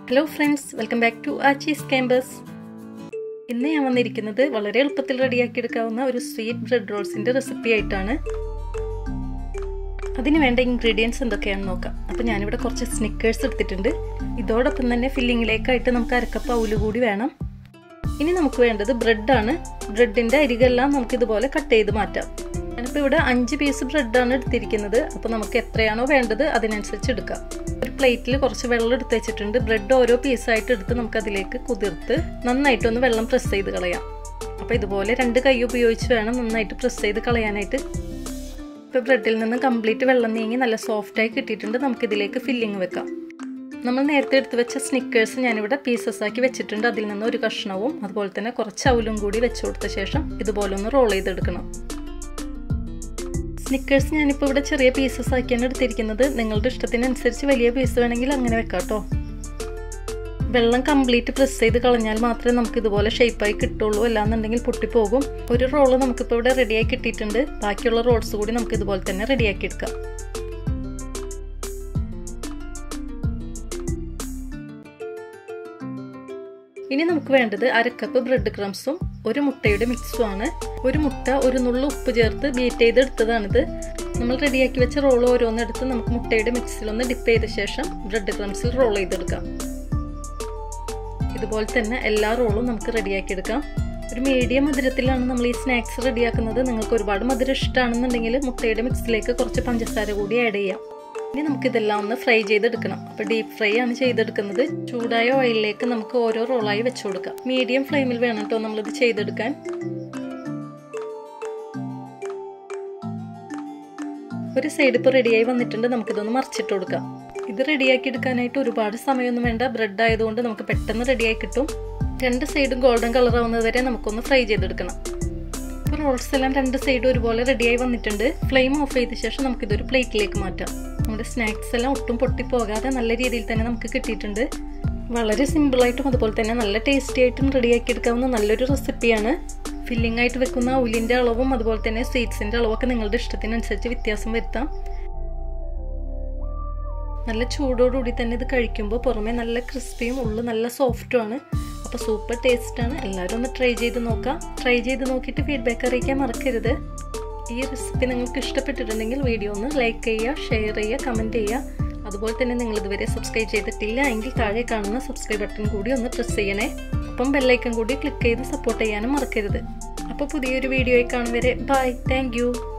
hello friends welcome back to Aachi's campus ഇന്ന് ഞാൻ വന്നിരിക്കുന്നത് വളരെ എളുപ്പത്തിൽ റെഡിയാക്കി എടുക്കാവുന്ന ഒരു സ്വീറ്റ് ബ്രെഡ് റോൾസിൻ്റെ റെസിപ്പി ആയിട്ടാണ് അതിന് വേണ്ട ഇൻഗ്രീഡിയൻസ് എന്തൊക്കെയാണെന്ന് നോക്കാം അപ്പോൾ ഞാനിവിടെ കുറച്ച് സ്നിക്കേഴ്സ് എടുത്തിട്ടുണ്ട് ഇതോടൊപ്പം തന്നെ ഫില്ലിങ്ങിലേക്കായിട്ട് നമുക്ക് അരക്കപ്പ് ഔല് കൂടി വേണം ഇനി നമുക്ക് വേണ്ടത് ബ്രെഡാണ് ബ്രെഡിൻ്റെ അരികെല്ലാം നമുക്ക് ഇതുപോലെ കട്ട് ചെയ്ത് മാറ്റാം ഞാനിപ്പോൾ ഇവിടെ അഞ്ച് പീസ് ബ്രെഡാണ് എടുത്തിരിക്കുന്നത് അപ്പോൾ നമുക്ക് എത്രയാണോ വേണ്ടത് അതിനനുസരിച്ച് എടുക്കാം ഒരു പ്ലേറ്റിൽ കുറച്ച് വെള്ളം എടുത്ത് വെച്ചിട്ടുണ്ട് ബ്രെഡ് ഓരോ പീസായിട്ട് എടുത്ത് നമുക്ക് അതിലേക്ക് കുതിർത്ത് നന്നായിട്ടൊന്ന് വെള്ളം പ്രസ് ചെയ്ത് കളയാം അപ്പോൾ ഇതുപോലെ രണ്ട് കൈ ഉപയോഗിച്ച് വേണം നന്നായിട്ട് പ്രസ് ചെയ്ത് കളയാനായിട്ട് ഇപ്പോൾ ബ്രെഡിൽ നിന്ന് കംപ്ലീറ്റ് വെള്ളം നീങ്ങി നല്ല സോഫ്റ്റായി കിട്ടിയിട്ടുണ്ട് നമുക്കിതിലേക്ക് ഫില്ലിങ് വെക്കാം നമ്മൾ നേരത്തെ എടുത്ത് വെച്ച സ്നിക്കേഴ്സ് ഞാനിവിടെ പീസസ് ആക്കി വെച്ചിട്ടുണ്ട് അതിൽ നിന്ന് ഒരു കഷ്ണവും അതുപോലെ തന്നെ കുറച്ച് അവലും കൂടി വെച്ചു കൊടുത്ത ശേഷം ഇതുപോലെ ഒന്ന് റോൾ ചെയ്തെടുക്കണം സ്നിക്കേഴ്സ് ഞാനിപ്പോൾ ഇവിടെ ചെറിയ പീസസ് ആക്കിയാണ് എടുത്തിരിക്കുന്നത് നിങ്ങളുടെ ഇഷ്ടത്തിനനുസരിച്ച് വലിയ പീസ് വേണമെങ്കിൽ അങ്ങനെ വെക്കാം കേട്ടോ വെള്ളം കംപ്ലീറ്റ് പ്രസ് ചെയ്ത് കളഞ്ഞാൽ മാത്രമേ നമുക്ക് ഇതുപോലെ ഷേപ്പായി കിട്ടുള്ളൂ അല്ലാന്നുണ്ടെങ്കിൽ പൊട്ടിപ്പോകും ഒരു റോള് നമുക്കിപ്പോൾ ഇവിടെ റെഡിയായി കിട്ടിയിട്ടുണ്ട് ബാക്കിയുള്ള റോൾസ് കൂടി നമുക്ക് ഇതുപോലെ തന്നെ റെഡിയാക്കി എടുക്കാം ഇനി നമുക്ക് വേണ്ടത് അരക്കപ്പ് ബ്രെഡ് ക്രംസും ഒരു മുട്ടയുടെ മിക്സും ആണ് ഒരു മുട്ട ഒരു നുള്ളു ഉപ്പ് ചേർത്ത് ബീറ്റ് ചെയ്തെടുത്തതാണിത് നമ്മൾ റെഡിയാക്കി വെച്ച റോൾ ഓരോന്നെടുത്ത് നമുക്ക് മുട്ടയുടെ മിക്സിലൊന്ന് ഡിപ്പ് ചെയ്ത ശേഷം ബ്രെഡ് ക്രംസിൽ റോൾ ചെയ്തെടുക്കാം ഇതുപോലെ തന്നെ എല്ലാ റോളും നമുക്ക് റെഡിയാക്കി എടുക്കാം ഒരു മീഡിയം മധുരത്തിലാണ് നമ്മൾ ഈ സ്നാക്സ് റെഡിയാക്കുന്നത് നിങ്ങൾക്ക് ഒരുപാട് മധുരം ഇഷ്ടമാണെന്നുണ്ടെങ്കിൽ മുട്ടയുടെ മിക്സിലേക്ക് കുറച്ച് പഞ്ചസാര കൂടി ആഡ് ചെയ്യാം ഇനി നമുക്കിതെല്ലാം ഒന്ന് ഫ്രൈ ചെയ്തെടുക്കണം അപ്പോൾ ഡീപ്പ് ഫ്രൈ ആണ് ചെയ്തെടുക്കുന്നത് ചൂടായ ഓയിലിലേക്ക് നമുക്ക് ഓരോ റോളായി വെച്ചു കൊടുക്കാം മീഡിയം ഫ്ലെയിമിൽ വേണം കേട്ടോ നമ്മളിത് ചെയ്തെടുക്കാൻ ഒരു സൈഡ് ഇപ്പോൾ റെഡിയായി വന്നിട്ടുണ്ട് നമുക്കിതൊന്ന് മറിച്ചിട്ട് കൊടുക്കാം ഇത് റെഡിയാക്കി എടുക്കാനായിട്ട് ഒരുപാട് സമയമൊന്നും വേണ്ട ബ്രെഡ് ആയതുകൊണ്ട് നമുക്ക് പെട്ടെന്ന് റെഡിയായി കിട്ടും രണ്ട് സൈഡും ഗോൾഡൻ കളർ ആവുന്നത് വരെ നമുക്കൊന്ന് ഫ്രൈ ചെയ്തെടുക്കണം ഇപ്പോൾ റോൾസ് എല്ലാം രണ്ട് സൈഡും ഒരുപോലെ റെഡിയായി വന്നിട്ടുണ്ട് ഫ്ലെയിം ഓഫ് ചെയ്ത ശേഷം നമുക്കിതൊരു പ്ലേറ്റിലേക്ക് മാറ്റാം നമ്മുടെ സ്നാക്സ് എല്ലാം ഒട്ടും പൊട്ടിപ്പോകാതെ നല്ല രീതിയിൽ തന്നെ നമുക്ക് കിട്ടിയിട്ടുണ്ട് വളരെ സിമ്പിളായിട്ടും അതുപോലെ തന്നെ നല്ല ടേസ്റ്റി ആയിട്ടും റെഡിയാക്കി എടുക്കാവുന്ന നല്ലൊരു റെസിപ്പിയാണ് ഫില്ലിംഗ് ആയിട്ട് വെക്കുന്ന ഉലിൻ്റെ അളവും അതുപോലെ തന്നെ സ്വീറ്റ്സിൻ്റെ അളവൊക്കെ നിങ്ങളുടെ ഇഷ്ടത്തിനനുസരിച്ച് വ്യത്യാസം വരുത്താം നല്ല ചൂടോടുകൂടി തന്നെ ഇത് കഴിക്കുമ്പോൾ പുറമെ നല്ല ക്രിസ്പിയും ഉള്ളു നല്ല സോഫ്റ്റും ആണ് അപ്പോൾ സൂപ്പർ ടേസ്റ്റാണ് എല്ലാവരും ഒന്ന് ട്രൈ ചെയ്ത് നോക്കാം ട്രൈ ചെയ്ത് നോക്കിയിട്ട് ഫീഡ്ബാക്ക് അറിയിക്കാൻ മറക്കരുത് ഈ റെസിപ്പി നിങ്ങൾക്ക് ഇഷ്ടപ്പെട്ടിട്ടുണ്ടെങ്കിൽ വീഡിയോ ഒന്ന് ലൈക്ക് ചെയ്യുക ഷെയർ ചെയ്യുക കമൻറ്റ് ചെയ്യുക അതുപോലെ തന്നെ നിങ്ങൾ ഇതുവരെ സബ്സ്ക്രൈബ് ചെയ്തിട്ടില്ല എങ്കിൽ താഴെ കാണുന്ന സബ്സ്ക്രൈബ് ബട്ടൺ കൂടി ഒന്ന് പ്രസ് ചെയ്യണേ അപ്പം ബെല്ലൈക്കൺ കൂടി ക്ലിക്ക് ചെയ്ത് സപ്പോർട്ട് ചെയ്യാനും മറക്കരുത് അപ്പോൾ പുതിയൊരു വീഡിയോയിൽ കാണും വരെ ബൈ താങ്ക്